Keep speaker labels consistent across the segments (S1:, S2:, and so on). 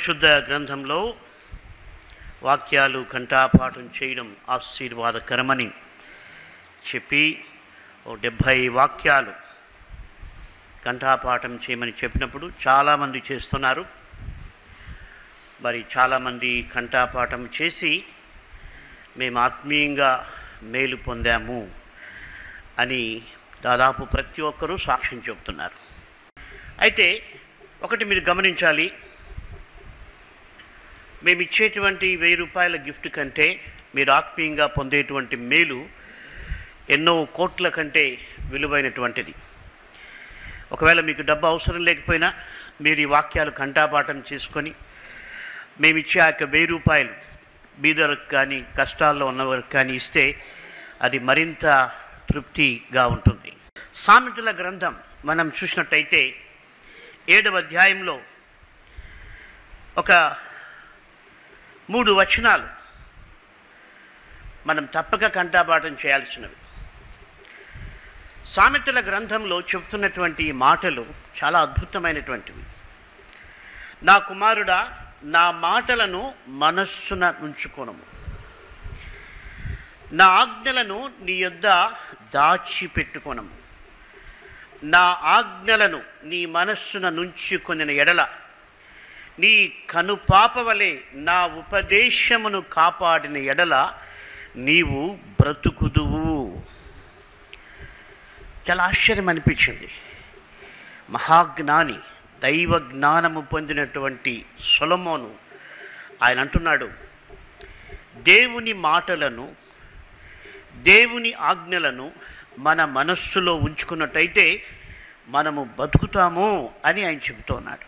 S1: పరిశుద్ధ గ్రంథంలో వాక్యాలు కంఠాపాఠం చేయడం ఆశీర్వాదకరమని చెప్పి ఓ డెబ్భై వాక్యాలు కంఠాపాఠం చేయమని చెప్పినప్పుడు చాలామంది చేస్తున్నారు మరి చాలామంది కంఠాపాఠం చేసి మేము ఆత్మీయంగా మేలు పొందాము అని దాదాపు ప్రతి ఒక్కరూ సాక్ష్యం చెప్తున్నారు అయితే ఒకటి మీరు గమనించాలి మేము ఇచ్చేటువంటి వెయ్యి రూపాయల గిఫ్ట్ కంటే మీరు ఆత్మీయంగా పొందేటువంటి మేలు ఎన్నో కోట్ల కంటే విలువైనటువంటిది ఒకవేళ మీకు డబ్బు అవసరం లేకపోయినా మీరు ఈ వాక్యాలు కంఠాపాఠం చేసుకొని మేము ఇచ్చే ఆ యొక్క వెయ్యి రూపాయలు బీదలకు కానీ కష్టాల్లో ఉన్నవారికి కానీ ఇస్తే అది మరింత తృప్తిగా ఉంటుంది సామెతల గ్రంథం మనం చూసినట్టయితే ఏడవ అధ్యాయంలో ఒక మూడు వచనాలు మనం తప్పక కంఠాపాఠం చేయాల్సినవి సామెతల గ్రంథంలో చెప్తున్నటువంటి ఈ మాటలు చాలా అద్భుతమైనటువంటివి నా కుమారుడా నా మాటలను మనస్సున ఉంచుకోనము నా ఆజ్ఞలను నీ యొద్ద దాచిపెట్టుకొనము నా ఆజ్ఞలను నీ మనస్సున నుంచుకొనిన ఎడల నీ కనుపాప వలె నా ఉపదేశమును కాపాడిన ఎడల నీవు బ్రతుకుదువు చాలా ఆశ్చర్యం అనిపించింది మహాజ్ఞాని దైవ జ్ఞానము పొందినటువంటి సొలమోను ఆయన అంటున్నాడు దేవుని మాటలను దేవుని ఆజ్ఞలను మన మనస్సులో ఉంచుకున్నట్టయితే మనము బతుకుతాము అని ఆయన చెబుతున్నాడు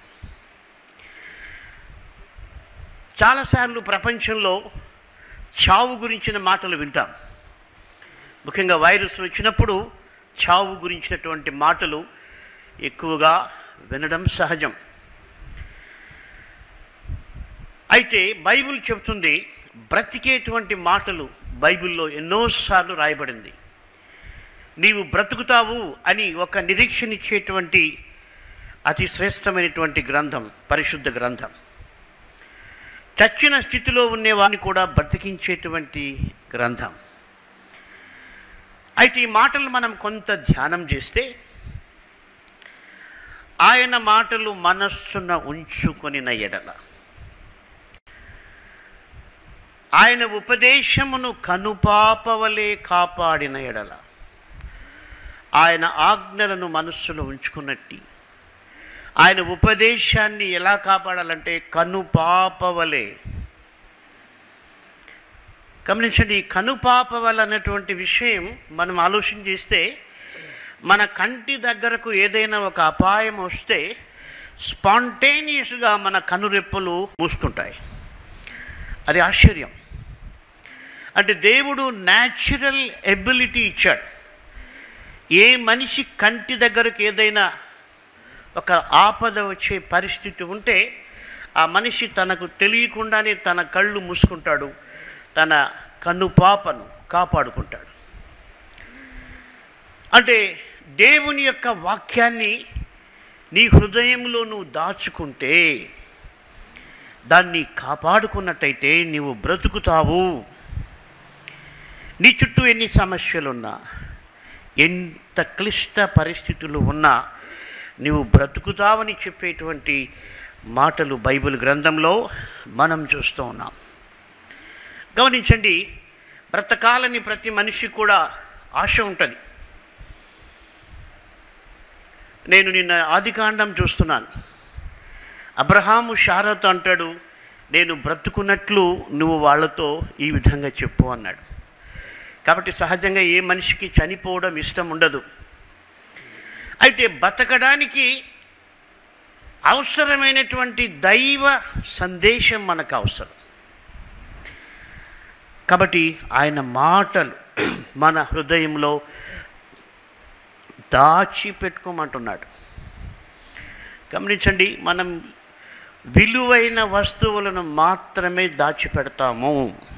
S1: చాలాసార్లు ప్రపంచంలో చావు గురించిన మాటలు వింటాం ముఖ్యంగా వైరస్ వచ్చినప్పుడు చావు గురించినటువంటి మాటలు ఎక్కువగా వినడం సహజం అయితే బైబిల్ చెబుతుంది బ్రతికేటువంటి మాటలు బైబిల్లో ఎన్నోసార్లు రాయబడింది నీవు బ్రతుకుతావు అని ఒక నిరీక్షణ ఇచ్చేటువంటి అతి శ్రేష్టమైనటువంటి గ్రంథం పరిశుద్ధ గ్రంథం చచ్చిన స్థితిలో ఉండేవాడిని కూడా బ్రతికించేటువంటి గ్రంథం అయితే ఈ మాటలు మనం కొంత ధ్యానం చేస్తే ఆయన మాటలు మనస్సున ఉంచుకొనిన ఎడల ఆయన ఉపదేశమును కనుపాపవలే కాపాడిన ఎడల ఆయన ఆజ్ఞలను మనస్సులో ఉంచుకున్నట్టి ఆయన ఉపదేశాన్ని ఎలా కాపాడాలంటే కనుపాపవలే గమనించండి ఈ కనుపాపవల అన్నటువంటి విషయం మనం ఆలోచన చేస్తే మన కంటి దగ్గరకు ఏదైనా ఒక అపాయం వస్తే స్పాంటేనియస్గా మన కనురెప్పలు మూసుకుంటాయి అది ఆశ్చర్యం అంటే దేవుడు న్యాచురల్ ఎబిలిటీ ఇచ్చాడు ఏ మనిషి కంటి దగ్గరకు ఏదైనా ఒక ఆపద వచ్చే పరిస్థితి ఉంటే ఆ మనిషి తనకు తెలియకుండానే తన కళ్ళు మూసుకుంటాడు తన కన్నుపాపను కాపాడుకుంటాడు అంటే దేవుని యొక్క వాక్యాన్ని నీ హృదయంలో నువ్వు దాచుకుంటే దాన్ని కాపాడుకున్నట్టయితే నీవు బ్రతుకుతావు నీ చుట్టూ ఎన్ని సమస్యలున్నా ఎంత క్లిష్ట పరిస్థితులు ఉన్నా నీవు బ్రతుకుతావని చెప్పేటువంటి మాటలు బైబిల్ గ్రంథంలో మనం చూస్తూ ఉన్నాం గమనించండి బ్రతకాలని ప్రతి మనిషి కూడా ఆశ ఉంటుంది నేను నిన్న ఆదికాండం చూస్తున్నాను అబ్రహాము షారతో అంటాడు నేను బ్రతుకున్నట్లు నువ్వు వాళ్ళతో ఈ విధంగా చెప్పు అన్నాడు కాబట్టి సహజంగా ఏ మనిషికి చనిపోవడం ఇష్టం ఉండదు అయితే బతకడానికి అవసరమైనటువంటి దైవ సందేశం మనకు అవసరం కాబట్టి ఆయన మాటలు మన హృదయంలో దాచిపెట్టుకోమంటున్నాడు గమనించండి మనం విలువైన వస్తువులను మాత్రమే దాచిపెడతాము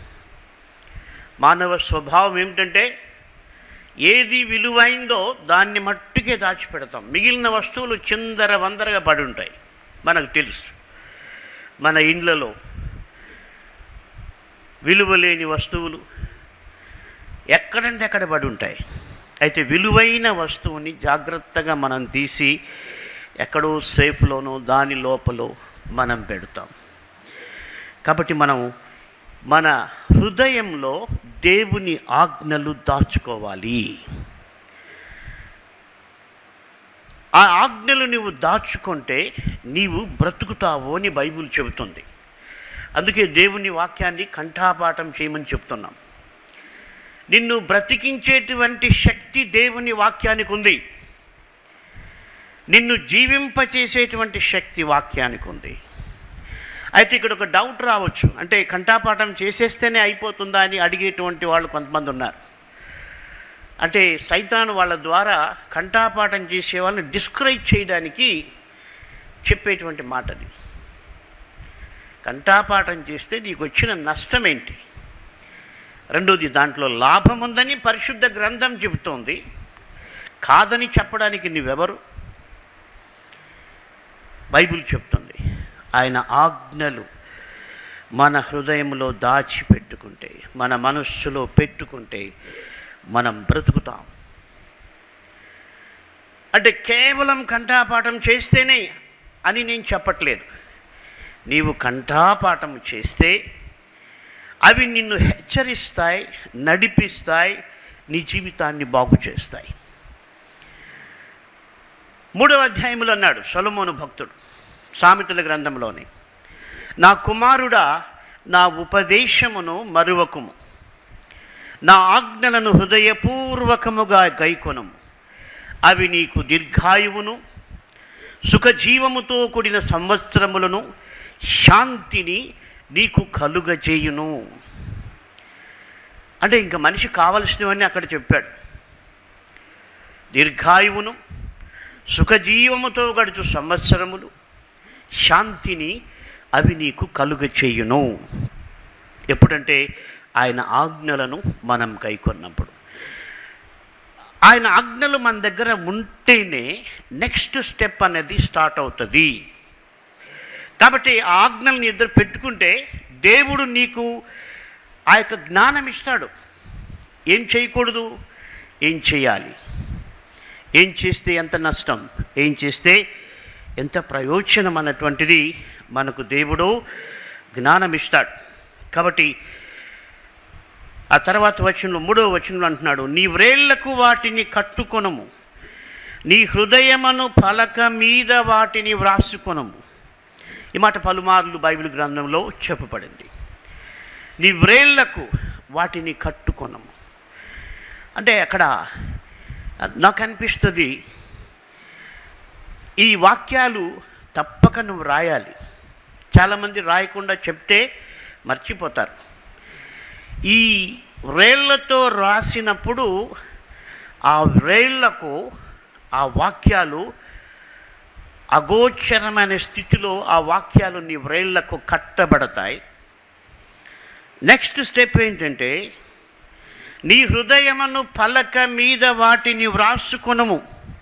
S1: మానవ స్వభావం ఏమిటంటే ఏది విలువైందో దాన్ని మట్టుకే దాచిపెడతాం మిగిలిన వస్తువులు చిందర వందరగా పడి ఉంటాయి మనకు తెలుసు మన ఇండ్లలో విలువలేని వస్తువులు ఎక్కడంటే అక్కడ పడి ఉంటాయి అయితే విలువైన వస్తువుని జాగ్రత్తగా మనం తీసి ఎక్కడో సేఫ్లోనో దాని లోపల మనం పెడతాం కాబట్టి మనం మన హృదయంలో దేవుని ఆజ్ఞలు దాచుకోవాలి ఆ ఆజ్ఞలు నువ్వు దాచుకుంటే నీవు బ్రతుకుతావు అని బైబిల్ చెబుతుంది అందుకే దేవుని వాక్యాన్ని కంఠాపాఠం చేయమని చెప్తున్నాం నిన్ను బ్రతికించేటువంటి శక్తి దేవుని వాక్యానికి ఉంది నిన్ను జీవింపచేసేటువంటి శక్తి వాక్యానికి ఉంది అయితే ఇక్కడ ఒక డౌట్ రావచ్చు అంటే కంఠాపాఠం చేసేస్తేనే అయిపోతుందా అని అడిగేటువంటి వాళ్ళు కొంతమంది ఉన్నారు అంటే సైతాన్ వాళ్ళ ద్వారా కంఠాపాఠం చేసే వాళ్ళని డిస్క్రైబ్ చేయడానికి చెప్పేటువంటి మాట అది కంఠాపాఠం చేస్తే నీకు వచ్చిన నష్టం ఏంటి రెండోది దాంట్లో లాభం ఉందని పరిశుద్ధ గ్రంథం చెబుతోంది కాదని చెప్పడానికి నువ్వెవరు బైబిల్ చెప్తుంది ఆయన ఆజ్ఞలు మన హృదయంలో దాచిపెట్టుకుంటే మన మనస్సులో పెట్టుకుంటే మనం బ్రతుకుతాం అంటే కేవలం కంఠాపాఠం చేస్తేనే అని నేను చెప్పట్లేదు నీవు కంఠాపాఠం చేస్తే అవి నిన్ను హెచ్చరిస్తాయి నడిపిస్తాయి నీ జీవితాన్ని బాగు చేస్తాయి మూడవ అధ్యాయంలో అన్నాడు సొలమోను భక్తుడు సామెతల గ్రంథంలోని నా కుమారుడా నా ఉపదేశమును మరువకుము నా ఆజ్ఞలను హృదయపూర్వకముగా గైకొనము అవి నీకు దీర్ఘాయువును సుఖజీవముతో కూడిన సంవత్సరములను శాంతిని నీకు కలుగజేయును అంటే ఇంకా మనిషి కావలసినవన్నీ అక్కడ చెప్పాడు దీర్ఘాయువును సుఖజీవముతో గడుచు సంవత్సరములు శాంతిని అవి నీకు కలుగచేయును ఎప్పుడంటే ఆయన ఆజ్ఞలను మనం కైకొన్నప్పుడు ఆయన ఆజ్ఞలు మన దగ్గర ఉంటేనే నెక్స్ట్ స్టెప్ అనేది స్టార్ట్ అవుతుంది కాబట్టి ఆ ఆజ్ఞల్ని ఇద్దరు పెట్టుకుంటే దేవుడు నీకు ఆ యొక్క జ్ఞానం ఇస్తాడు ఏం చేయకూడదు ఏం చేయాలి ఏం చేస్తే ఎంత నష్టం ఏం చేస్తే ఎంత ప్రయోజనం అన్నటువంటిది మనకు దేవుడు జ్ఞానం ఇస్తాడు కాబట్టి ఆ తర్వాత వచనంలో మూడో వచనంలో అంటున్నాడు నీ వ్రేళ్లకు వాటిని కట్టుకొనము నీ హృదయమును పలక మీద వాటిని వ్రాసుకొనము ఈ మాట పలుమార్లు బైబిల్ గ్రంథంలో చెప్పబడింది నీ వ్రేళ్లకు వాటిని కట్టుకొనము అంటే అక్కడ నాకు అనిపిస్తుంది ఈ వాక్యాలు తప్పక నువ్వు రాయాలి చాలామంది రాయకుండా చెప్తే మర్చిపోతారు ఈ వ్రేళ్లతో రాసినప్పుడు ఆ వ్రేళ్లకు ఆ వాక్యాలు అగోచరమైన స్థితిలో ఆ వాక్యాలు నీ వ్రేళ్లకు కట్టబడతాయి నెక్స్ట్ స్టెప్ ఏంటంటే నీ హృదయమును పలక మీద వాటిని వ్రాసుకొనము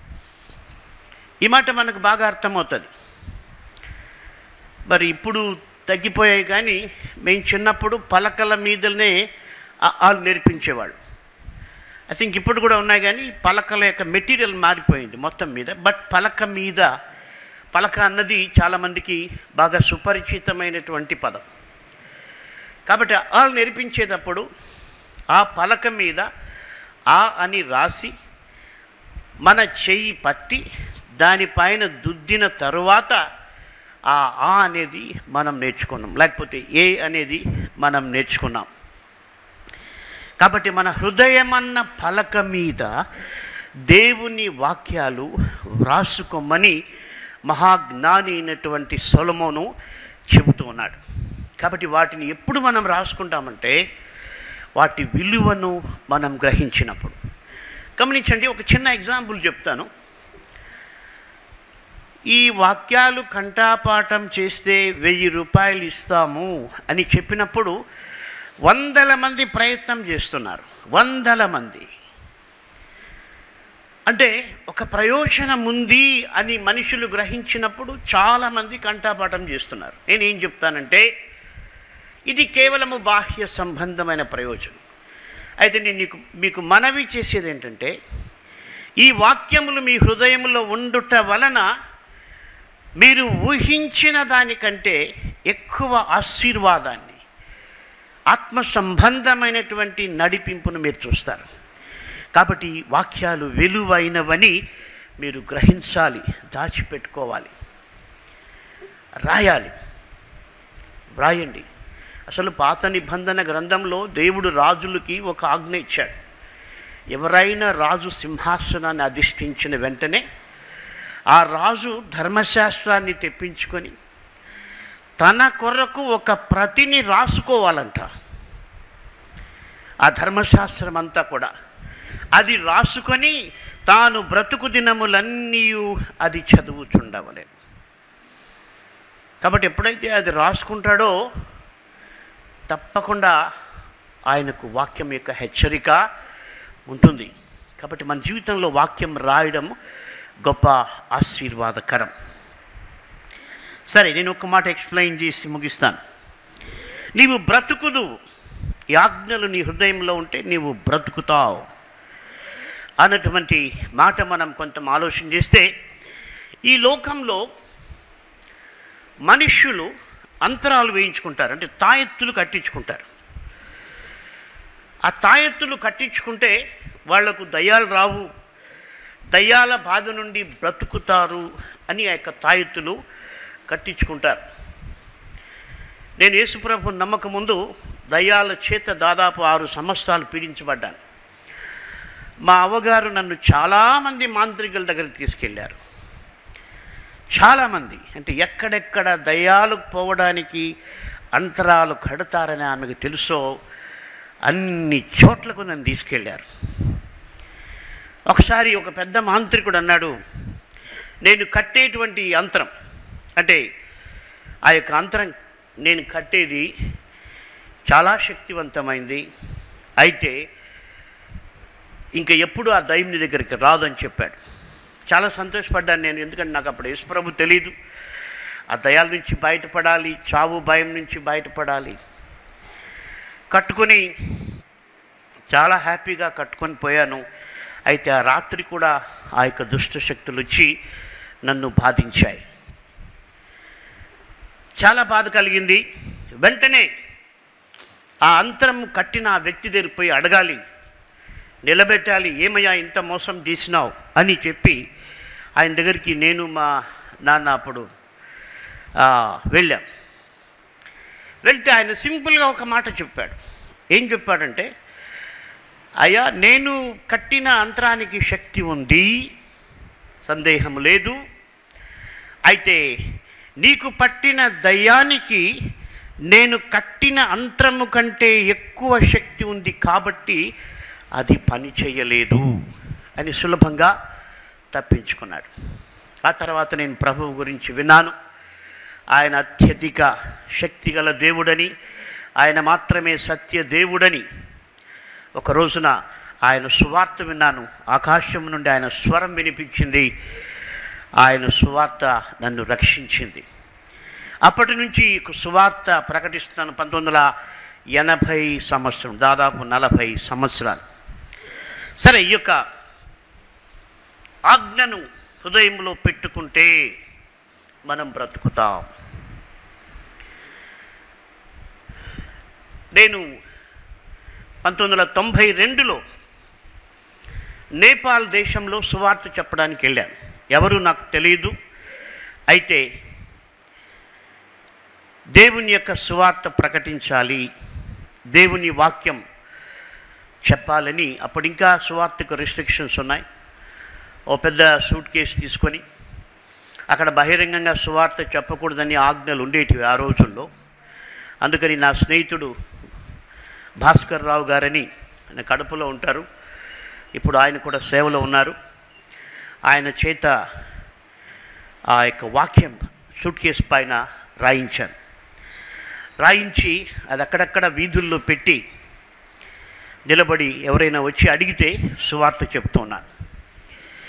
S1: ఈ మాట మనకు బాగా అర్థమవుతుంది మరి ఇప్పుడు తగ్గిపోయాయి కానీ మేము చిన్నప్పుడు పలకల మీదనే వాళ్ళు నేర్పించేవాళ్ళు ఐ థింక్ ఇప్పుడు కూడా ఉన్నాయి కానీ పలకల యొక్క మెటీరియల్ మారిపోయింది మొత్తం మీద బట్ పలక మీద పలక అన్నది చాలామందికి బాగా సుపరిచితమైనటువంటి పదం కాబట్టి వాళ్ళు నేర్పించేటప్పుడు ఆ పలక మీద ఆ అని రాసి మన చెయ్యి పట్టి దానిపైన దుద్దిన తరువాత ఆ ఆ అనేది మనం నేర్చుకున్నాం లేకపోతే ఏ అనేది మనం నేర్చుకున్నాం కాబట్టి మన హృదయమన్న పలక మీద దేవుని వాక్యాలు వ్రాసుకోమని మహాజ్ఞాని అయినటువంటి సొలమోను చెబుతూ ఉన్నాడు కాబట్టి వాటిని ఎప్పుడు మనం రాసుకుంటామంటే వాటి విలువను మనం గ్రహించినప్పుడు గమనించండి ఒక చిన్న ఎగ్జాంపుల్ చెప్తాను ఈ వాక్యాలు కంఠాపాఠం చేస్తే వెయ్యి రూపాయలు ఇస్తాము అని చెప్పినప్పుడు వందల మంది ప్రయత్నం చేస్తున్నారు వందల మంది అంటే ఒక ప్రయోజనం ఉంది అని మనుషులు గ్రహించినప్పుడు చాలామంది కంఠాపాఠం చేస్తున్నారు నేను ఏం చెప్తానంటే ఇది కేవలము బాహ్య సంబంధమైన ప్రయోజనం అయితే నేను నీకు మీకు మనవి చేసేది ఏంటంటే ఈ వాక్యములు మీ హృదయంలో ఉండుట వలన మీరు ఊహించిన దానికంటే ఎక్కువ ఆశీర్వాదాన్ని ఆత్మ సంబంధమైనటువంటి నడిపింపును మీరు చూస్తారు కాబట్టి వాక్యాలు విలువైనవని మీరు గ్రహించాలి దాచిపెట్టుకోవాలి రాయాలి వ్రాయండి అసలు పాత నిబంధన గ్రంథంలో దేవుడు రాజులకి ఒక ఆజ్ఞ ఇచ్చాడు ఎవరైనా రాజు సింహాసనాన్ని అధిష్ఠించిన వెంటనే ఆ రాజు ధర్మశాస్త్రాన్ని తెప్పించుకొని తన కొరకు ఒక ప్రతిని రాసుకోవాలంట ఆ ధర్మశాస్త్రం అంతా కూడా అది రాసుకొని తాను బ్రతుకు దినములన్నీ అది చదువుచుండవలే కాబట్టి ఎప్పుడైతే అది రాసుకుంటాడో తప్పకుండా ఆయనకు వాక్యం యొక్క హెచ్చరిక ఉంటుంది కాబట్టి మన జీవితంలో వాక్యం రాయడం గొప్ప ఆశీర్వాదకరం సరే నేను ఒక మాట ఎక్స్ప్లెయిన్ చేసి ముగిస్తాను నీవు బ్రతుకుదు ఈ ఆజ్ఞలు నీ హృదయంలో ఉంటే నీవు బ్రతుకుతావు అన్నటువంటి మాట మనం కొంత ఆలోచన చేస్తే ఈ లోకంలో మనుష్యులు అంతరాలు వేయించుకుంటారు అంటే తాయెత్తులు కట్టించుకుంటారు ఆ తాయెత్తులు కట్టించుకుంటే వాళ్లకు దయ్యాలు రావు దయ్యాల బాధ నుండి బ్రతుకుతారు అని ఆ యొక్క తాయెత్తులు కట్టించుకుంటారు నేను యేసుప్రభు నమ్మక ముందు దయ్యాల చేత దాదాపు ఆరు సంవత్సరాలు పీడించబడ్డాను మా అవ్వగారు నన్ను చాలామంది మాంత్రికుల దగ్గరికి తీసుకెళ్ళారు చాలామంది అంటే ఎక్కడెక్కడ దయ్యాలు పోవడానికి అంతరాలు కడతారని ఆమెకు తెలుసో అన్ని చోట్లకు నన్ను తీసుకెళ్ళారు ఒకసారి ఒక పెద్ద మాంత్రికుడు అన్నాడు నేను కట్టేటువంటి ఈ యంత్రం అంటే ఆ యొక్క అంతరం నేను కట్టేది చాలా శక్తివంతమైంది అయితే ఇంకా ఎప్పుడు ఆ దైవం నీ దగ్గరికి రాదని చెప్పాడు చాలా సంతోషపడ్డాను నేను ఎందుకంటే నాకు అప్పుడు యేసుప్రభు తెలియదు ఆ దయాల నుంచి బయటపడాలి చావు భయం నుంచి బయటపడాలి కట్టుకొని చాలా హ్యాపీగా కట్టుకొని పోయాను అయితే ఆ రాత్రి కూడా ఆ యొక్క దుష్ట శక్తులు వచ్చి నన్ను బాధించాయి చాలా బాధ కలిగింది వెంటనే ఆ అంతరం కట్టిన ఆ వ్యక్తి దగ్గర పోయి అడగాలి నిలబెట్టాలి ఏమయ్యా ఇంత మోసం చేసినావు అని చెప్పి ఆయన దగ్గరికి నేను మా నాన్న అప్పుడు ఆ, వెళ్ళాం వెళ్తే ఆయన సింపుల్గా ఒక మాట చెప్పాడు ఏం చెప్పాడంటే అయ్యా నేను కట్టిన అంతరానికి శక్తి ఉంది సందేహం లేదు అయితే నీకు పట్టిన దయ్యానికి నేను కట్టిన అంతరము కంటే ఎక్కువ శక్తి ఉంది కాబట్టి అది పని చేయలేదు అని సులభంగా తప్పించుకున్నాడు ఆ తర్వాత నేను ప్రభువు గురించి విన్నాను ఆయన అత్యధిక శక్తిగల దేవుడని ఆయన మాత్రమే సత్య దేవుడని ఒక రోజున ఆయన సువార్త విన్నాను ఆకాశం నుండి ఆయన స్వరం వినిపించింది ఆయన సువార్త నన్ను రక్షించింది అప్పటి నుంచి ఈ సువార్త ప్రకటిస్తున్నాను పంతొమ్మిది వందల ఎనభై సంవత్సరం దాదాపు నలభై సంవత్సరాలు సరే ఈ యొక్క ఆజ్ఞను హృదయంలో పెట్టుకుంటే మనం బ్రతుకుతాం నేను పంతొమ్మిది వందల తొంభై రెండులో నేపాల్ దేశంలో సువార్త చెప్పడానికి వెళ్ళాను ఎవరు నాకు తెలియదు అయితే దేవుని యొక్క సువార్త ప్రకటించాలి దేవుని వాక్యం చెప్పాలని అప్పుడు ఇంకా సువార్తకు రెస్ట్రిక్షన్స్ ఉన్నాయి ఓ పెద్ద సూట్ కేసు తీసుకొని అక్కడ బహిరంగంగా సువార్త చెప్పకూడదని ఆజ్ఞలు ఉండేటివి ఆ రోజుల్లో అందుకని నా స్నేహితుడు భాస్కర్ రావు గారని ఆయన కడుపులో ఉంటారు ఇప్పుడు ఆయన కూడా సేవలో ఉన్నారు ఆయన చేత ఆ యొక్క వాక్యం సూట్ కేసు పైన రాయించాను రాయించి అది అక్కడక్కడ వీధుల్లో పెట్టి నిలబడి ఎవరైనా వచ్చి అడిగితే సువార్త చెప్తున్నాను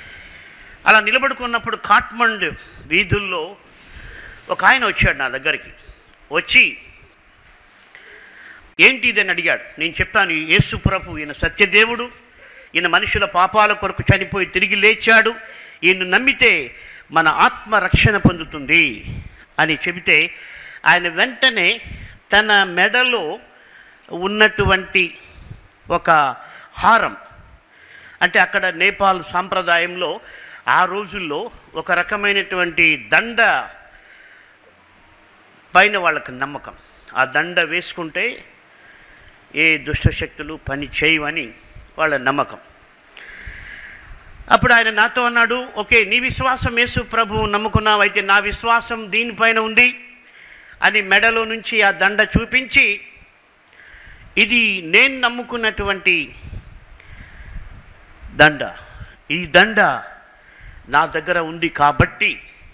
S1: అలా నిలబడుకున్నప్పుడు కాట్మండ్ వీధుల్లో ఒక ఆయన వచ్చాడు నా దగ్గరికి వచ్చి ఏంటి ఇదని అడిగాడు నేను చెప్పాను యేసు ప్రభు ఈయన సత్యదేవుడు ఈయన మనుషుల పాపాల కొరకు చనిపోయి తిరిగి లేచాడు ఈయన నమ్మితే మన ఆత్మ రక్షణ పొందుతుంది అని చెబితే ఆయన వెంటనే తన మెడలో ఉన్నటువంటి ఒక హారం అంటే అక్కడ నేపాల్ సాంప్రదాయంలో ఆ రోజుల్లో ఒక రకమైనటువంటి దండ పైన వాళ్ళకి నమ్మకం ఆ దండ వేసుకుంటే ఏ దుష్టశక్తులు పని చేయవని వాళ్ళ నమ్మకం అప్పుడు ఆయన నాతో అన్నాడు ఓకే నీ విశ్వాసం యేసు ప్రభు నమ్ముకున్నావు అయితే నా విశ్వాసం దీనిపైన ఉంది అని మెడలో నుంచి ఆ దండ చూపించి ఇది నేను నమ్ముకున్నటువంటి దండ ఈ దండ నా దగ్గర ఉంది కాబట్టి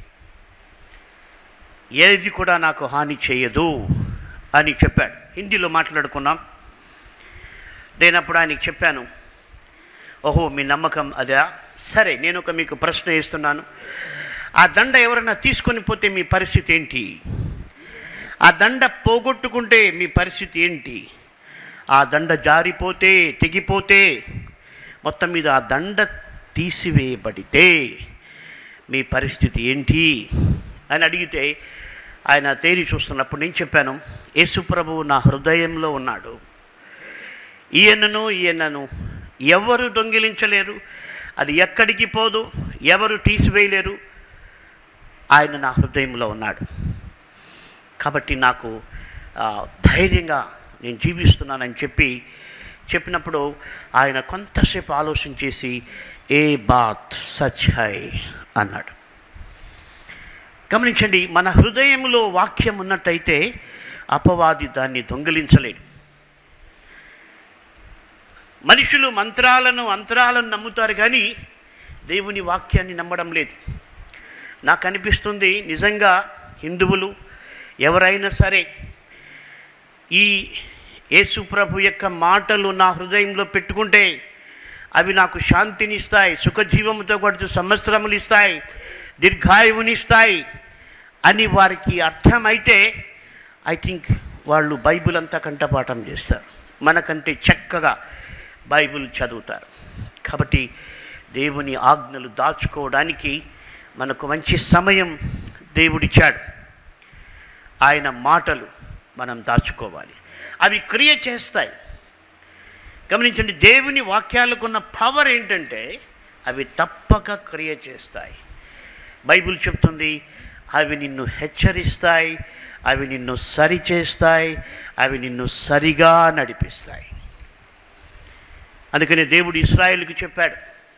S1: ఏది కూడా నాకు హాని చేయదు అని చెప్పాడు హిందీలో మాట్లాడుకున్నాం నేను అప్పుడు ఆయనకి చెప్పాను ఓహో మీ నమ్మకం అదా సరే నేను ఒక మీకు ప్రశ్న ఇస్తున్నాను ఆ దండ ఎవరైనా తీసుకొని పోతే మీ పరిస్థితి ఏంటి ఆ దండ పోగొట్టుకుంటే మీ పరిస్థితి ఏంటి ఆ దండ జారిపోతే తెగిపోతే మొత్తం మీద ఆ దండ తీసివేయబడితే మీ పరిస్థితి ఏంటి అని అడిగితే ఆయన తేరి చూస్తున్నప్పుడు నేను చెప్పాను యేసుప్రభువు నా హృదయంలో ఉన్నాడు ఈయనను ఈయనను ఎవరు దొంగిలించలేరు అది ఎక్కడికి పోదు ఎవరు తీసివేయలేరు ఆయన నా హృదయంలో ఉన్నాడు కాబట్టి నాకు ఆ, ధైర్యంగా నేను జీవిస్తున్నానని చెప్పి చెప్పినప్పుడు ఆయన కొంతసేపు ఆలోచన చేసి ఏ బాత్ సచ్ హై అన్నాడు గమనించండి మన హృదయంలో వాక్యం ఉన్నట్టయితే అపవాది దాన్ని దొంగిలించలేడు మనుషులు మంత్రాలను అంతరాలను నమ్ముతారు కానీ దేవుని వాక్యాన్ని నమ్మడం లేదు నాకు అనిపిస్తుంది నిజంగా హిందువులు ఎవరైనా సరే ఈ యేసు ప్రభు యొక్క మాటలు నా హృదయంలో పెట్టుకుంటే అవి నాకు శాంతినిస్తాయి సుఖజీవముతో పాటు సంవత్సరములు ఇస్తాయి దీర్ఘాయువునిస్తాయి అని వారికి అర్థమైతే ఐ థింక్ వాళ్ళు బైబిల్ అంతా కంఠపాఠం చేస్తారు మనకంటే చక్కగా బైబిల్ చదువుతారు కాబట్టి దేవుని ఆజ్ఞలు దాచుకోవడానికి మనకు మంచి సమయం దేవుడిచ్చాడు ఆయన మాటలు మనం దాచుకోవాలి అవి క్రియ చేస్తాయి గమనించండి దేవుని వాక్యాలకు ఉన్న పవర్ ఏంటంటే అవి తప్పక క్రియ చేస్తాయి బైబిల్ చెప్తుంది అవి నిన్ను హెచ్చరిస్తాయి అవి నిన్ను సరిచేస్తాయి అవి నిన్ను సరిగా నడిపిస్తాయి అందుకని దేవుడు ఇస్రాయేల్కి చెప్పాడు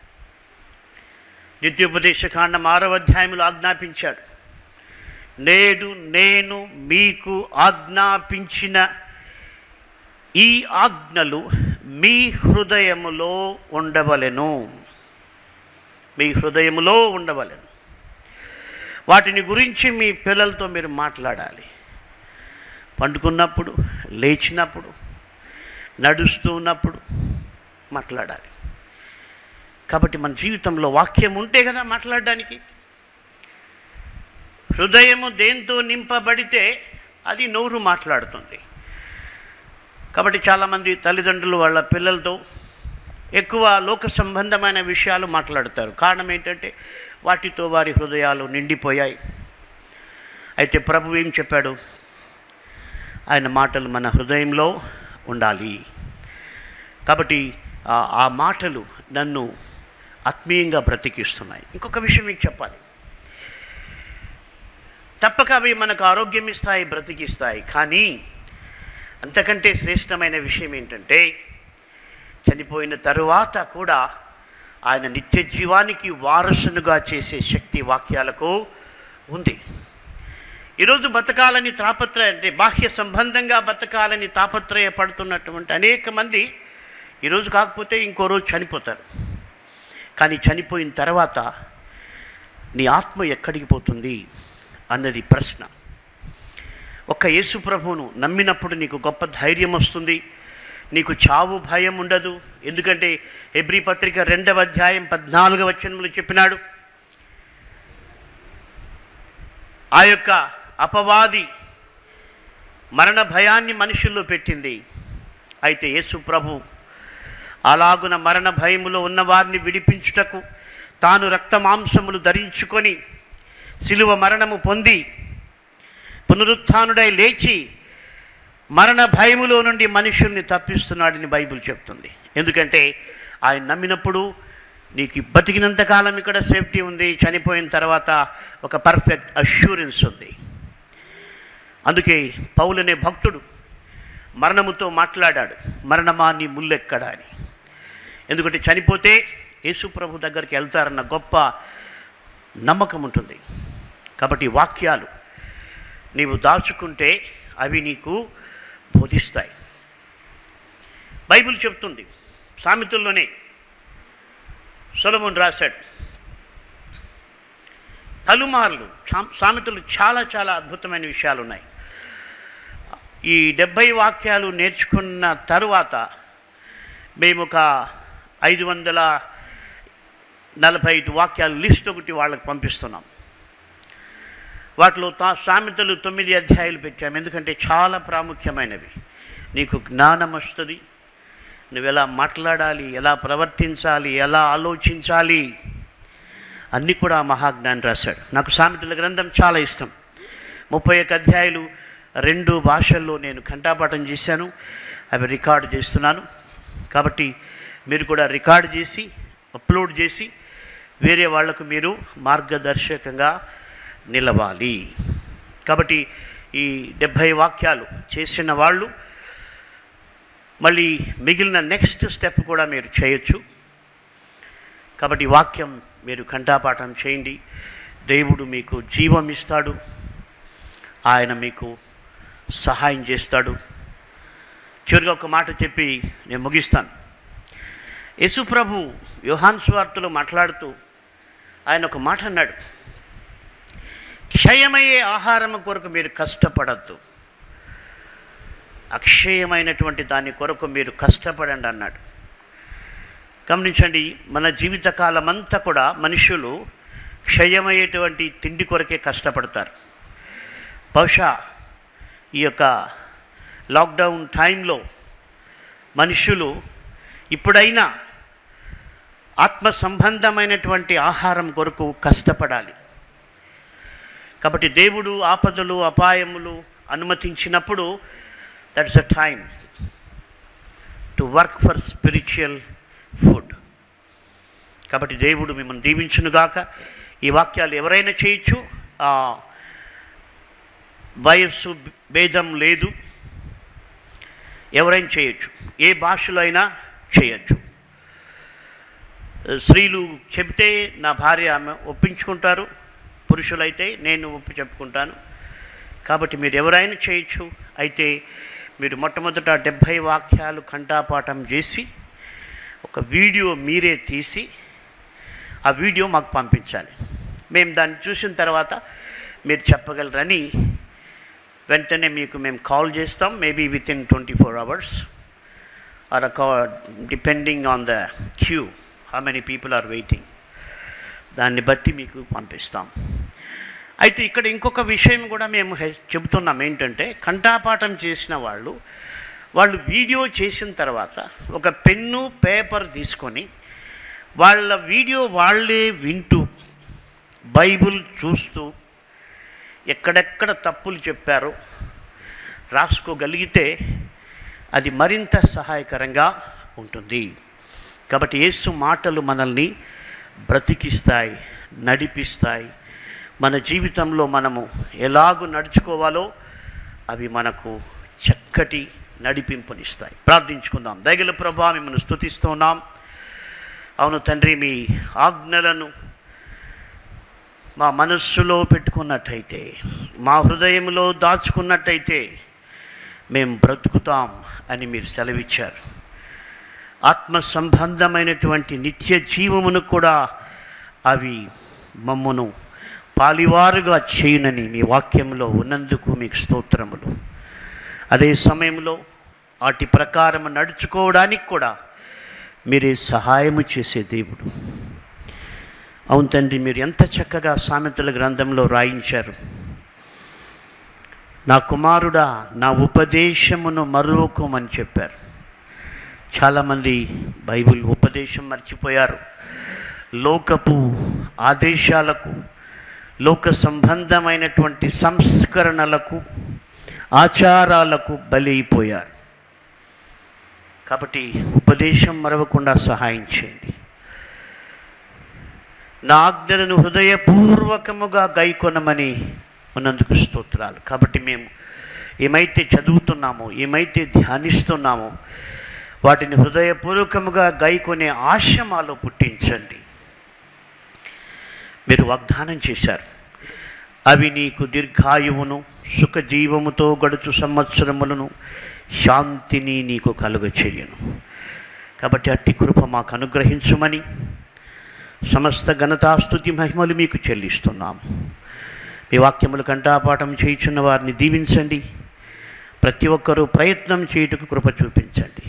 S1: నిత్యోపదేశకాండం ఆరవ అధ్యాయంలో ఆజ్ఞాపించాడు నేడు నేను మీకు ఆజ్ఞాపించిన ఈ ఆజ్ఞలు మీ హృదయములో ఉండవలెను మీ హృదయములో ఉండవలెను వాటిని గురించి మీ పిల్లలతో మీరు మాట్లాడాలి పండుకున్నప్పుడు లేచినప్పుడు నడుస్తూ ఉన్నప్పుడు మాట్లాడాలి కాబట్టి మన జీవితంలో వాక్యం ఉంటే కదా మాట్లాడడానికి హృదయము దేంతో నింపబడితే అది నోరు మాట్లాడుతుంది కాబట్టి చాలామంది తల్లిదండ్రులు వాళ్ళ పిల్లలతో ఎక్కువ లోక సంబంధమైన విషయాలు మాట్లాడతారు కారణం ఏంటంటే వాటితో వారి హృదయాలు నిండిపోయాయి అయితే ప్రభు ఏం చెప్పాడు ఆయన మాటలు మన హృదయంలో ఉండాలి కాబట్టి ఆ- ఆ మాటలు నన్ను ఆత్మీయంగా బ్రతికిస్తున్నాయి ఇంకొక విషయం మీకు చెప్పాలి తప్పక అవి మనకు ఆరోగ్యం ఇస్తాయి బ్రతికిస్తాయి కానీ అంతకంటే శ్రేష్టమైన విషయం ఏంటంటే చనిపోయిన తరువాత కూడా ఆయన నిత్య జీవానికి వారసునుగా చేసే శక్తి వాక్యాలకు ఉంది ఈరోజు బతకాలని తాపత్రయ అంటే బాహ్య సంబంధంగా బతకాలని తాపత్రయపడుతున్నటువంటి అనేక మంది ఈరోజు కాకపోతే ఇంకో రోజు చనిపోతారు కానీ చనిపోయిన తర్వాత నీ ఆత్మ ఎక్కడికి పోతుంది అన్నది ప్రశ్న ఒక్క యేసు ప్రభువును నమ్మినప్పుడు నీకు గొప్ప ధైర్యం వస్తుంది నీకు చావు భయం ఉండదు ఎందుకంటే ఎబ్రి పత్రిక రెండవ అధ్యాయం పద్నాలుగవ వచనంలో చెప్పినాడు ఆ యొక్క అపవాది మరణ భయాన్ని మనుషుల్లో పెట్టింది అయితే యేసు ప్రభు అలాగున మరణ భయములో ఉన్న వారిని విడిపించుటకు తాను రక్త మాంసములు ధరించుకొని శిలువ మరణము పొంది పునరుత్థానుడై లేచి మరణ భయములో నుండి మనుషుల్ని తప్పిస్తున్నాడని బైబిల్ చెప్తుంది ఎందుకంటే ఆయన నమ్మినప్పుడు నీకు బతికినంత కాలం ఇక్కడ సేఫ్టీ ఉంది చనిపోయిన తర్వాత ఒక పర్ఫెక్ట్ అష్యూరెన్స్ ఉంది అందుకే పౌలనే భక్తుడు మరణముతో మాట్లాడాడు మరణమా నీ ముల్లెక్కడా అని ఎందుకంటే చనిపోతే యేసు ప్రభు దగ్గరికి వెళ్తారన్న గొప్ప నమ్మకం ఉంటుంది కాబట్టి ఈ వాక్యాలు నీవు దాచుకుంటే అవి నీకు బోధిస్తాయి బైబిల్ చెప్తుంది సామెతల్లోనే సొలమున్ రాశాడు పలుమార్లు సా- సామెతలు చాలా చాలా అద్భుతమైన విషయాలు ఉన్నాయి ఈ డెబ్భై వాక్యాలు నేర్చుకున్న తరువాత మేము ఒక ఐదు వందల నలభై ఐదు వాక్యాల లిస్ట్ ఒకటి వాళ్ళకి పంపిస్తున్నాం వాటిలో తా సామెతలు తొమ్మిది అధ్యాయులు పెట్టాము ఎందుకంటే చాలా ప్రాముఖ్యమైనవి నీకు జ్ఞానం వస్తుంది నువ్వు ఎలా మాట్లాడాలి ఎలా ప్రవర్తించాలి ఎలా ఆలోచించాలి అన్నీ కూడా ఆ మహాజ్ఞాని రాశాడు నాకు సామెతల గ్రంథం చాలా ఇష్టం ముప్పై ఒక్క అధ్యాయులు రెండు భాషల్లో నేను కంఠాపాఠం చేశాను అవి రికార్డు చేస్తున్నాను కాబట్టి మీరు కూడా రికార్డు చేసి అప్లోడ్ చేసి వేరే వాళ్లకు మీరు మార్గదర్శకంగా నిలవాలి కాబట్టి ఈ డెబ్భై వాక్యాలు చేసిన వాళ్ళు మళ్ళీ మిగిలిన నెక్స్ట్ స్టెప్ కూడా మీరు చేయొచ్చు కాబట్టి ఈ వాక్యం మీరు కంఠాపాఠం చేయండి దేవుడు మీకు జీవం ఇస్తాడు ఆయన మీకు సహాయం చేస్తాడు చివరిగా ఒక మాట చెప్పి నేను ముగిస్తాను యేసుప్రభు యోహాన్ స్వార్తలో మాట్లాడుతూ ఆయన ఒక మాట అన్నాడు క్షయమయ్యే ఆహారం కొరకు మీరు కష్టపడద్దు అక్షయమైనటువంటి దాని కొరకు మీరు కష్టపడండి అన్నాడు గమనించండి మన జీవితకాలం అంతా కూడా మనుషులు క్షయమయ్యేటువంటి తిండి కొరకే కష్టపడతారు బహుశా ఈ యొక్క లాక్డౌన్ టైంలో మనుషులు ఇప్పుడైనా ఆత్మ సంబంధమైనటువంటి ఆహారం కొరకు కష్టపడాలి కాబట్టి దేవుడు ఆపదలు అపాయములు అనుమతించినప్పుడు that's a time to work for spiritual food కాబట్టి దేవుడు మిమ్మల్ని దీవించునుగాక ఈ వాక్యాలు ఎవరైనా చేయొచ్చు ఆ వయస్సు భేదం లేదు ఎవరైనా చేయొచ్చు ఏ భాషలో అయినా చేయొచ్చు స్త్రీలు చెబితే నా భార్య ఆమె ఒప్పించుకుంటారు పురుషులైతే నేను ఒప్పి చెప్పుకుంటాను కాబట్టి మీరు ఎవరైనా చేయొచ్చు అయితే మీరు మొట్టమొదట డెబ్భై వాక్యాలు కంఠాపాఠం చేసి ఒక వీడియో మీరే తీసి ఆ వీడియో మాకు పంపించాలి మేము దాన్ని చూసిన తర్వాత మీరు చెప్పగలరని వెంటనే మీకు మేము కాల్ చేస్తాం maybe within twenty four hours or depending on the queue how many people are waiting దాన్ని బట్టి మీకు పంపిస్తాం అయితే ఇక్కడ ఇంకొక విషయం కూడా మేము హె- చెబుతున్నాం ఏంటంటే కంఠాపాఠం చేసిన వాళ్ళు వాళ్ళు వీడియో చేసిన తర్వాత ఒక పెన్ను పేపర్ తీసుకొని వాళ్ళ వీడియో వాళ్ళే వింటూ బైబిల్ చూస్తూ ఎక్కడెక్కడ తప్పులు చెప్పారో రాసుకోగలిగితే అది మరింత సహాయకరంగా ఉంటుంది కాబట్టి యేసు మాటలు మనల్ని బ్రతికిస్తాయి నడిపిస్తాయి మన జీవితంలో మనము ఎలాగూ నడుచుకోవాలో అవి మనకు చక్కటి నడిపింపునిస్తాయి ప్రార్థించుకుందాం దయగల ప్రభా మిమ్మల్ని స్తుతిస్తున్నాం అవును తండ్రి మీ ఆజ్ఞలను మా మనస్సులో పెట్టుకున్నట్టయితే మా హృదయంలో దాచుకున్నట్టయితే మేము బ్రతుకుతాం అని మీరు సెలవిచ్చారు ఆత్మ సంబంధమైనటువంటి నిత్య జీవమును కూడా అవి మమ్మను పాలివారుగా చేయునని మీ వాక్యంలో ఉన్నందుకు మీకు స్తోత్రములు అదే సమయంలో వాటి ప్రకారం నడుచుకోవడానికి కూడా మీరే సహాయము చేసే దేవుడు అవును తండ్రి మీరు ఎంత చక్కగా సామెతల గ్రంథంలో రాయించారు నా కుమారుడా నా ఉపదేశమును మరువకమని చెప్పారు చాలామంది బైబిల్ ఉపదేశం మర్చిపోయారు లోకపు ఆదేశాలకు లోక సంబంధమైనటువంటి సంస్కరణలకు ఆచారాలకు బలైపోయారు కాబట్టి ఉపదేశం మరవకుండా సహాయం చేయండి నా ఆజ్ఞలను హృదయపూర్వకముగా గైకొనమని ఉన్నందుకు స్తోత్రాలు కాబట్టి మేము ఏమైతే చదువుతున్నామో ఏమైతే ధ్యానిస్తున్నామో వాటిని హృదయపూర్వకముగా గైకొనే ఆశ మాలో పుట్టించండి మీరు వాగ్దానం చేశారు అవి నీకు దీర్ఘాయువును సుఖజీవముతో గడుచు సంవత్సరములను శాంతిని నీకు కలుగ చేయను కాబట్టి అట్టి కృప మాకు అనుగ్రహించుమని సమస్త ఘనతాస్తుతి మహిమలు మీకు చెల్లిస్తున్నాం మీ వాక్యములు కంఠాపాఠం చేయుచున్న వారిని దీవించండి ప్రతి ఒక్కరూ ప్రయత్నం చేయుటకు కృప చూపించండి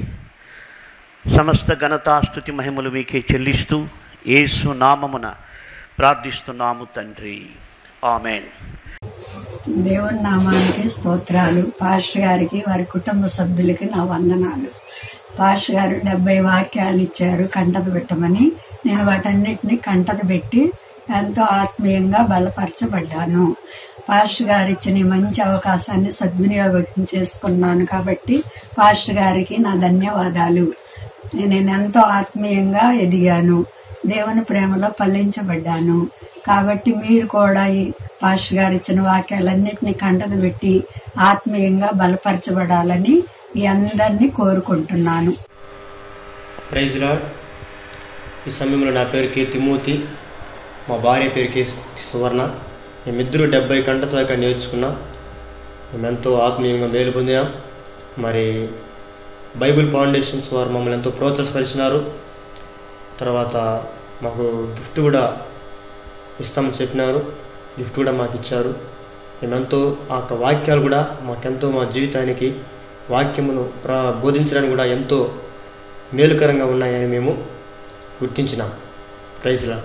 S1: సమస్త ఘనతాస్తుతి మహిమలు మీకే చెల్లిస్తూ యేసు నామమున ప్రార్థిస్తున్నాము తండ్రి ఆమెన్
S2: దేవుని నామానికి స్తోత్రాలు పాస్టర్ గారికి వారి కుటుంబ సభ్యులకి నా వందనాలు పాస్టర్ గారు డెబ్బై వాక్యాలు ఇచ్చారు కంటత పెట్టమని నేను వాటన్నిటిని కంటత పెట్టి ఎంతో ఆత్మీయంగా బలపరచబడ్డాను పాస్టర్ గారు ఇచ్చిన ఈ మంచి అవకాశాన్ని సద్వినియోగం చేసుకున్నాను కాబట్టి పాస్టర్ గారికి నా ధన్యవాదాలు నేను ఎంతో ఆత్మీయంగా ఎదిగాను దేవుని ప్రేమలో పల్లించబడ్డాను కాబట్టి మీరు కూడా ఈ పాస్టర్ గారు ఇచ్చిన వాక్యాలన్నింటినీ కంటను పెట్టి ఆత్మీయంగా బలపరచబడాలని మీ అందరినీ కోరుకుంటున్నాను
S3: ప్రైజ్ లాడ్ ఈ సమయంలో నా పేరు కీర్తిమూర్తి మా భార్య పేరు కే సువర్ణ మేమిద్దరూ డెబ్బై గంటల దాకా నేర్చుకున్నాం మేమెంతో ఆత్మీయంగా మేలు పొందినాం మరి బైబిల్ ఫౌండేషన్స్ వారు మమ్మల్ని ఎంతో ప్రోత్సాహపరిచినారు తర్వాత మాకు గిఫ్ట్ కూడా ఇస్తామని చెప్పినారు గిఫ్ట్ కూడా మాకు ఇచ్చారు మేమెంతో ఆ యొక్క వాక్యాలు కూడా మాకెంతో మా జీవితానికి వాక్యమును ప్ర బోధించడానికి కూడా ఎంతో మేలుకరంగా ఉన్నాయని మేము గుర్తించినాం ప్రైజ్లా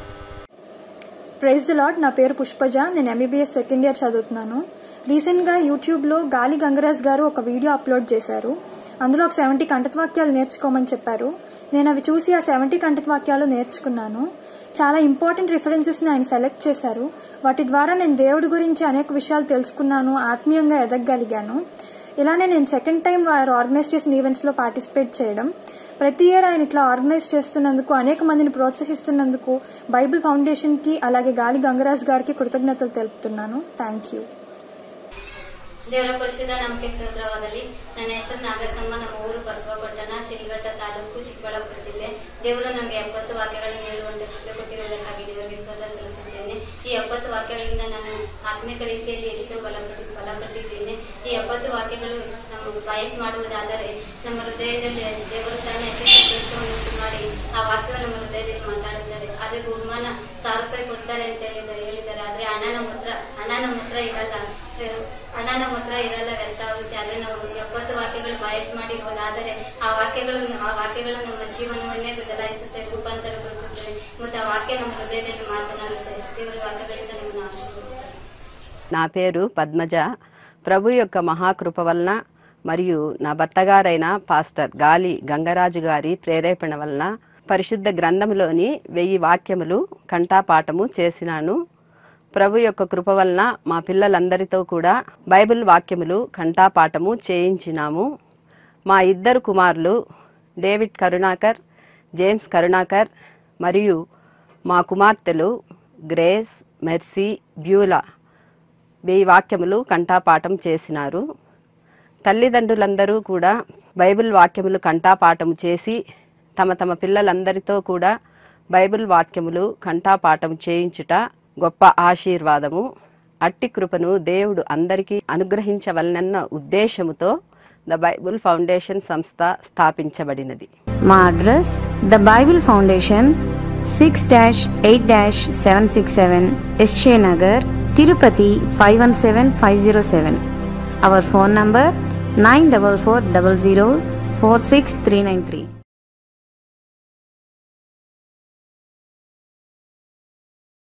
S4: ప్రైజ్ ది లాడ్ నా పేరు పుష్పజ నేను ఎంబీబీఎస్ సెకండ్ ఇయర్ చదువుతున్నాను రీసెంట్గా యూట్యూబ్లో గాలి గంగరాజ్ గారు ఒక వీడియో అప్లోడ్ చేశారు అందులో ఒక సెవెంటీ కంఠత్వాక్యాలు నేర్చుకోమని చెప్పారు నేను అవి చూసి ఆ సెవెంటీ కంఠత్వాక్యాలు నేర్చుకున్నాను చాలా ఇంపార్టెంట్ రిఫరెన్సెస్ని ఆయన సెలెక్ట్ చేశారు వాటి ద్వారా నేను దేవుడి గురించి అనేక విషయాలు తెలుసుకున్నాను ఆత్మీయంగా ఎదగగలిగాను ఇలానే నేను సెకండ్ టైం వారు ఆర్గనైజ్ చేసిన ఈవెంట్స్లో పార్టిసిపేట్ చేయడం ప్రతి ఇయర్ ఆయన ఇట్లా ఆర్గనైజ్ చేస్తున్నందుకు అనేక మందిని ప్రోత్సహిస్తున్నందుకు బైబిల్ ఫౌండేషన్కి అలాగే గాలి గంగరాజ్ గారికి కృతజ్ఞతలు తెలుపుతున్నాను థ్యాంక్ యూ
S5: ದೇವರ ಪರಿಶುದ್ಧ ನಮಗೆ ಸ್ತೋತ್ರವಾಗಲಿ ನನ್ನ ಹೆಸರು ನಾಗರಕಮ್ಮ ನಮ್ಮ ಊರು ಬಸವಪಟ್ಟಣ ಶಿಲ್ಘಟ್ಟ ತಾಲೂಕು ಚಿಕ್ಕಬಳ್ಳಾಪುರ ಜಿಲ್ಲೆ ದೇವರು ನಮಗೆ ಎಪ್ಪತ್ತು ವಾಕ್ಯಗಳನ್ನು ಹೇಳುವಂತೆ ಕೃಪೆ ಕೊಟ್ಟಿರುವುದಕ್ಕಾಗಿ ದೇವರಿಗೆ ಸ್ತೋತ್ರ ಸಲ್ಲಿಸುತ್ತೇನೆ ಈ ಎಪ್ಪತ್ತು ವಾಕ್ಯಗಳಿಂದ ನಾನು ಆತ್ಮಿಕ ರೀತಿಯಲ್ಲಿ ಎಷ್ಟೋ ಬಲಪಟ್ಟು ಬಲಪಟ್ಟಿದ್ದೇನೆ ಈ ಎಪ್ಪತ್ತು ವಾಕ್ಯಗಳು ನಮ್ಮ ಬಯಕ್ ಮಾಡುವುದಾದರೆ ನಮ್ಮ ಹೃದಯದಲ್ಲಿ ದೇವರು ತಾನೇ ಅತಿ ಸಂತೋಷವನ್ನು ಉಂಟು ಮಾಡಿ ಆ ವಾಕ್ಯವನ್ನು ನಮ್ಮ ಹೃದಯದಲ್ಲಿ ಮಾತಾಡುತ್ತಾರೆ ಆದ್ರೆ ಬಹುಮಾನ ಸಾವಿರ ರೂಪಾಯಿ ಕೊಡ್ತಾರೆ ಅಂತ ಹೇಳಿದ್ದಾರೆ ಹೇಳಿದ್ದಾರೆ ಆದ್ರೆ ಹಣ ನಮ್ಮ ಹತ್ರ ಹಣ ನಮ್ಮ ಹತ್ರ ಇರಲ್ಲ ಹಣ ನಮ್ಮ ಹತ್ರ ಇರಲ್ಲ ವ್ಯರ್ಥ ಆಗುತ್ತೆ ಆದ್ರೆ ನಾವು ಎಪ್ಪತ್ತು ವಾಕ್ಯಗಳು ಬಾಯಟ್ ಮಾಡಿ ಹೋದಾದರೆ ಆ ವಾಕ್ಯಗಳು ಆ ವಾಕ್ಯಗಳು ನಮ್ಮ ಜೀವನವನ್ನೇ ಬದಲಾಯಿಸುತ್ತೆ ರೂಪಾಂತರಗೊಳಿಸುತ್ತದೆ ಮತ್ತು ಆ ವಾಕ್ಯ ನಮ್ಮ ಹೃದಯದಲ್ಲಿ ಮಾತನಾಡುತ್ತೆ ದೇವರ ವಾಕ್ಯಗಳಿಂದ ನಮ್ಮನ್ನು ಆಶೀರ್ವದಿಸ್ತಾರೆ
S6: నా పేరు పద్మజ ప్రభు యొక్క మహాకృప వలన మరియు నా భర్తగారైన పాస్టర్ గాలి గంగరాజు గారి ప్రేరేపణ వలన పరిశుద్ధ గ్రంథములోని వెయ్యి వాక్యములు కంఠాపాఠము చేసినాను ప్రభు యొక్క కృప వలన మా పిల్లలందరితో కూడా బైబిల్ వాక్యములు కంఠాపాఠము చేయించినాము మా ఇద్దరు కుమారులు డేవిడ్ కరుణాకర్ జేమ్స్ కరుణాకర్ మరియు మా కుమార్తెలు గ్రేస్ మెర్సీ బ్యూలా వెయ్యి వాక్యములు కంఠాపాఠం చేసినారు తల్లిదండ్రులందరూ కూడా బైబిల్ వాక్యములు కంఠాపాఠం చేసి తమ తమ పిల్లలందరితో కూడా బైబిల్ వాక్యములు కంఠాపాఠం చేయించుట గొప్ప ఆశీర్వాదము అట్టి కృపను దేవుడు అందరికీ అనుగ్రహించవలనన్న ఉద్దేశముతో ద బైబిల్ ఫౌండేషన్ సంస్థ స్థాపించబడినది
S7: మా address the Bible Foundation six dash eight dash seven six seven SJ Nagar Tirupati five one seven five zero seven our phone number nine double four double zero four six three nine three